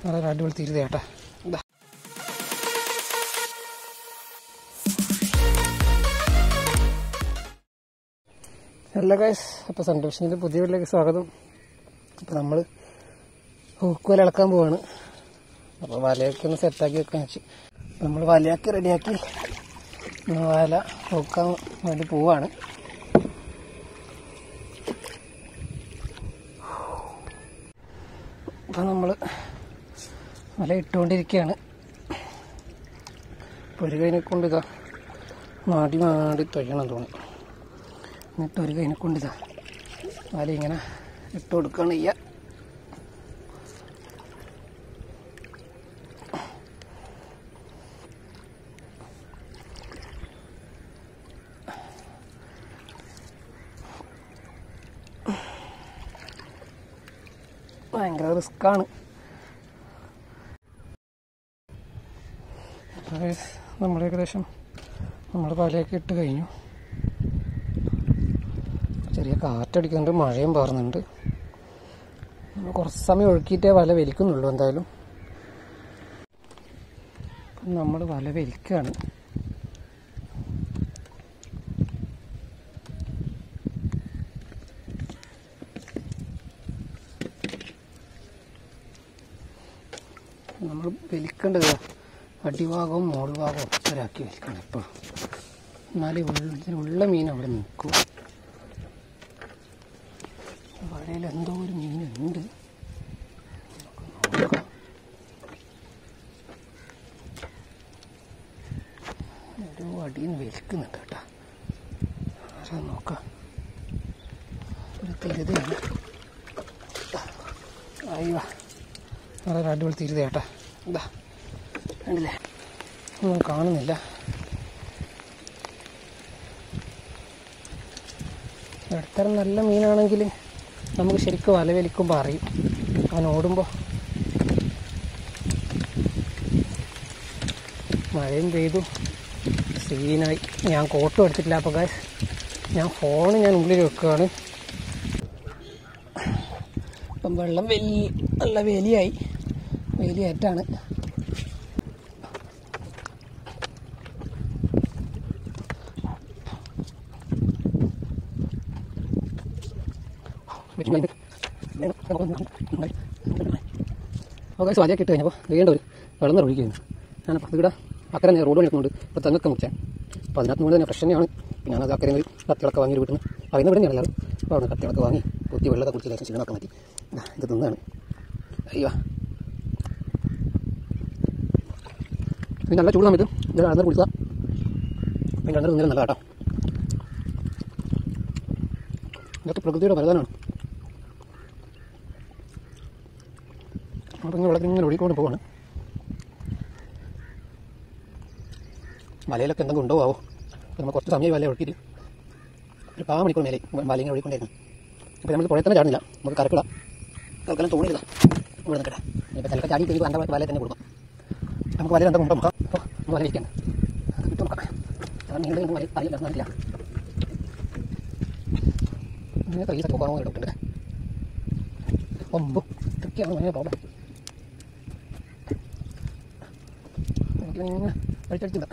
വളരെ അടിപൊളി തിരുത ചേട്ടാ ഇതാ ഹലോ ഗൈസ് അപ്പോൾ സന്തോഷിൻ്റെ പുതിയ വീട്ടിലേക്ക് സ്വാഗതം അപ്പോൾ നമ്മൾ ഹൂക്കുവല ഇളക്കാൻ പോവാണ് അപ്പോൾ വലയൊക്കെ ഒന്ന് സെറ്റാക്കി വെക്കാൻ വെച്ച് നമ്മൾ വലയൊക്കെ റെഡിയാക്കി വല ഹൂക്കാൻ വേണ്ടി പോവാണ് അപ്പോൾ നമ്മൾ വല ഇട്ടുകൊണ്ടിരിക്കുകയാണ് ഇപ്പോൾ ഒരു കൈനെ കൊണ്ട് ഇതാ മാടി മാടി തൊയ്യണം തോന്നി എന്നിട്ട് ഒരു കൈനെ കൊണ്ട് ഇതാ വല ഇങ്ങനെ ഇട്ട് കൊടുക്കുകയാണ് ചെയ്യുക ഭയങ്കര റിസ്ക്കാണ് നമ്മൾ ഏകദേശം നമ്മുടെ വലയൊക്കെ ഇട്ട് കഴിഞ്ഞു ചെറിയ കാറ്റടിക്കുന്നുണ്ട് മഴയും പാറുന്നുണ്ട് നമ്മൾ കുറച്ച് സമയം ഒഴുക്കിയിട്ടേ വല വലിക്കുന്നുള്ളൂ എന്തായാലും നമ്മൾ വല വലിക്കുകയാണ് നമ്മൾ വലിക്കേണ്ടത് അടിഭാഗവും മോൾഭാഗവും ഒരാക്കി വലിക്കണം എപ്പോഴും എന്നാലേ ഉള്ള- ഇതിലുള്ള മീൻ അവിടെ നിൽക്കും വലയിൽ എന്തോ ഒരു മീനുണ്ട് നമുക്ക് നോക്കാം ഒരു അടിയിൽ നിന്ന് വലിക്കുന്നുണ്ട് കേട്ടോ ആരാ നോക്കാം ഒരു തിരുതയാണ് അയ്യോ വളരെ അടിപൊളി തിരുത ചേട്ടാ ഇതാ കണ്ടില്ലേ ഒന്നും കാണുന്നില്ല ഇടത്തരം നല്ല മീനാണെങ്കിൽ നമുക്ക് ശരിക്കും വല വലിക്കുമ്പോൾ അറിയും അവൻ ഓടുമ്പോൾ മഴയും പെയ്തു സീനായി ഞാൻ കോട്ടും എടുത്തിട്ടില്ല അപ്പോൾ guys, ഞാൻ ഫോൺ ഞാൻ ഉള്ളിൽ വെക്കുകയാണ് ഇപ്പം വെള്ളം വലിയ നല്ല വേലിയായി വേലിയേറ്റാണ് അപ്പോൾ സ്വാദിയൊക്കെ ഇട്ട് കഴിഞ്ഞപ്പോൾ വേണ്ട ഒരു വെള്ളം ഒഴിക്കുന്നു ഞാനപ്പോൾ ഇവിടെ അക്കരെ റോഡ് പണിക്കുന്നുണ്ട് ഇപ്പോൾ തെങ്ങൊക്കെ മുറിച്ചാൽ അപ്പോൾ അതിനകത്ത് കൊണ്ട് തന്നെ ഫ്രഷ് തന്നെയാണ് പിന്നെ ഞാനത് അക്കരെ ഒരു കത്തികളൊക്കെ വാങ്ങി വീട്ടിൽ നിന്ന് പറയുന്ന ഇവിടെ തന്നെയാണ് എല്ലാവരും അപ്പോൾ അവിടെ കത്തികളൊക്കെ വാങ്ങി കുത്തി വെള്ളമൊക്കെ കുടിച്ച് ലേശം ക്ഷീണമൊക്കെ മാറ്റി ഇതാ, ഇത് തിന്നാണ് അയ്യോ പിന്നെ നല്ല ചൂട് സമയത്ത് ഇത് അന്നേരം കുടിക്കുക പിന്നെ അന്നേരം തിന്നലും നല്ല കേട്ടോ ഇതൊക്കെ പ്രകൃതിയുടെ വരദാനാണ് അപ്പോൾ ഇങ്ങനെ വെള്ളത്തിൽ ഇങ്ങനെ ഒഴുകിക്കൊണ്ട് പോവാണ് വലയിലൊക്കെ എന്തെങ്കിലും ഉണ്ടോ ആവോ അപ്പോൾ നമ്മൾ കുറച്ച് സമയം വല ഒഴുക്കിയിട്ട് ഒരു പാ മണിക്കൂർ മേലെ വല ഇങ്ങനെ ഒഴുകിക്കൊണ്ടിരുന്നു അപ്പോൾ നമ്മൾ പുഴയിൽ തന്നെ ചാടുന്നില്ല നമുക്ക് കരക്കിട തൽക്കാലം തോണിയില്ല ഇവിടെ നിൽക്കട്ടെ ഇപ്പോൾ ചിലപ്പോൾ ചാടി കഴിഞ്ഞ് അണ്ട വല തന്നെ കൊടുക്കാം നമുക്ക് വല എന്തെങ്കിലും ഉണ്ടോ നോക്കാം അപ്പോൾ നമ്മൾ വല ഇരിക്കാം കിട്ടും നോക്കാം കാരണം നീണ്ട വല വല നടന്നില്ല ഇങ്ങനെ കൈ പോകാൻ ഡോക്ടറുടെ ഒമ്പോ ഇതൊക്കെയാണ് ഭയങ്കര പ്രോബ്ലം എനിക്കിങ്ങനെ അടിച്ചടിച്ചില്ല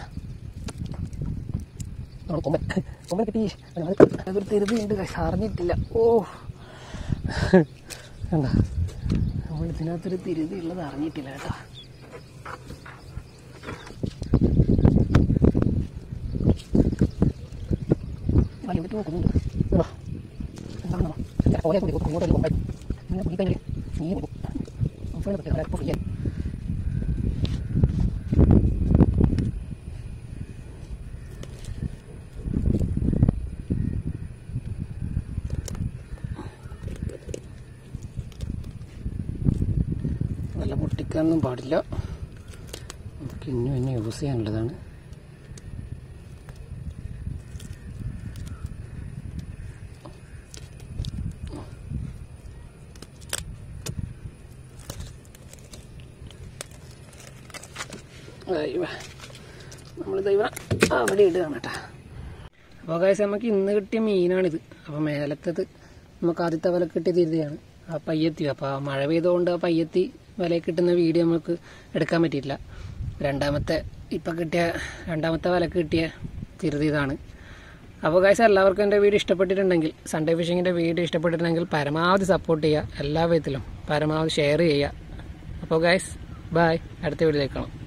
നമ്മൾ കൊമ്പൻ കൊമ്പൻ കിട്ടി അതൊരു തെരുതിയുണ്ട് അറിഞ്ഞിട്ടില്ല ഓ കണ്ട നമ്മൾ ഇതിനകത്തൊരു തിരുതി ഉള്ളത് അറിഞ്ഞിട്ടില്ല കേട്ടോ വല ഇവിടെ നോക്കുന്നുണ്ട് ആ. എന്താണെന്നോ പോലെ ഇങ്ങോട്ട് ഒരു കൊമ്പൻ ഇങ്ങനെ കുടിക്കഴിഞ്ഞാൽ നീ പോകും അപ്പോൾ പ്രത്യേകം ഇപ്പോൾ ഫ്രീ ആയി നല്ല പൊട്ടിക്കാനൊന്നും പാടില്ല നമുക്ക് ഇന്നും ഇനി യൂസ് ചെയ്യാനുള്ളതാണ് നമ്മൾ ദൈവ അവിടെ ഇടുകയാണ് കേട്ടോ അപ്പോൾ കാശ് നമുക്ക് ഇന്ന് കിട്ടിയ മീനാണിത് അപ്പോൾ മേലത്തത് നമുക്ക് ആദ്യത്തെ വില കിട്ടിയ തിരുതിയാണ് ആ പയ്യത്തി അപ്പോൾ ആ മഴ പെയ്തുകൊണ്ട് ആ പയ്യത്തി വലയിൽ കിട്ടുന്ന വീഡിയോ നമുക്ക് എടുക്കാൻ പറ്റിയിട്ടില്ല രണ്ടാമത്തെ ഇപ്പം കിട്ടിയ രണ്ടാമത്തെ വലക്ക് കിട്ടിയ ചിരുതി ഇതാണ് അപ്പോൾ ഗൈസ് എല്ലാവർക്കും എൻ്റെ വീഡിയോ ഇഷ്ടപ്പെട്ടിട്ടുണ്ടെങ്കിൽ സൺഡേ ഫിഷിങ്ങിൻ്റെ വീഡിയോ ഇഷ്ടപ്പെട്ടിട്ടുണ്ടെങ്കിൽ പരമാവധി സപ്പോർട്ട് ചെയ്യുക എല്ലാ വിധത്തിലും പരമാവധി ഷെയർ ചെയ്യുക അപ്പോൾ ഗൈസ് ബൈ അടുത്ത വീഡിയോയിൽ കാണാം